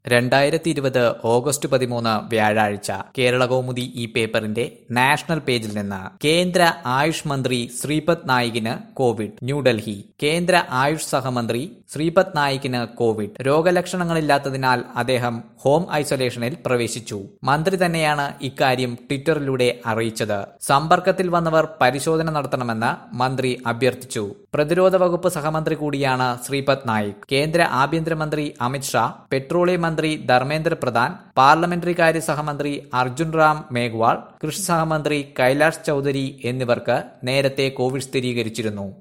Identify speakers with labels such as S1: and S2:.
S1: രണ്ടായിരത്തി ഇരുപത് ഓഗസ്റ്റ് പതിമൂന്ന് വ്യാഴാഴ്ച കേരളകൗമുദി ഈ പേപ്പറിന്റെ നാഷണൽ പേജിൽ നിന്ന് കേന്ദ്ര ആയുഷ് മന്ത്രി ശ്രീപദ് നായികിന് കോവിഡ് ന്യൂഡൽഹി കേന്ദ്ര ആയുഷ് സഹമന്ത്രി ശ്രീപദ് നായിക്കിന് കോവിഡ് രോഗലക്ഷണങ്ങളില്ലാത്തതിനാൽ അദ്ദേഹം ഹോം ഐസൊലേഷനിൽ പ്രവേശിച്ചു മന്ത്രി തന്നെയാണ് ഇക്കാര്യം ട്വിറ്ററിലൂടെ അറിയിച്ചത് സമ്പർക്കത്തിൽ വന്നവർ പരിശോധന നടത്തണമെന്ന് മന്ത്രി അഭ്യർത്ഥിച്ചു പ്രതിരോധ വകുപ്പ് സഹമന്ത്രി കൂടിയാണ് ശ്രീപദ് നായിക് കേന്ദ്ര ആഭ്യന്തരമന്ത്രി അമിത്ഷാ പെട്രോളിയം മന്ത്രി ധർമ്മേന്ദ്ര പ്രധാൻ പാർലമെന്ററി കാര്യ സഹമന്ത്രി അർജുൻ റാം മേഘ്വാൾ കൃഷി സഹമന്ത്രി കൈലാഷ് ചൌധരി എന്നിവർക്ക് നേരത്തെ കോവിഡ് സ്ഥിരീകരിച്ചിരുന്നു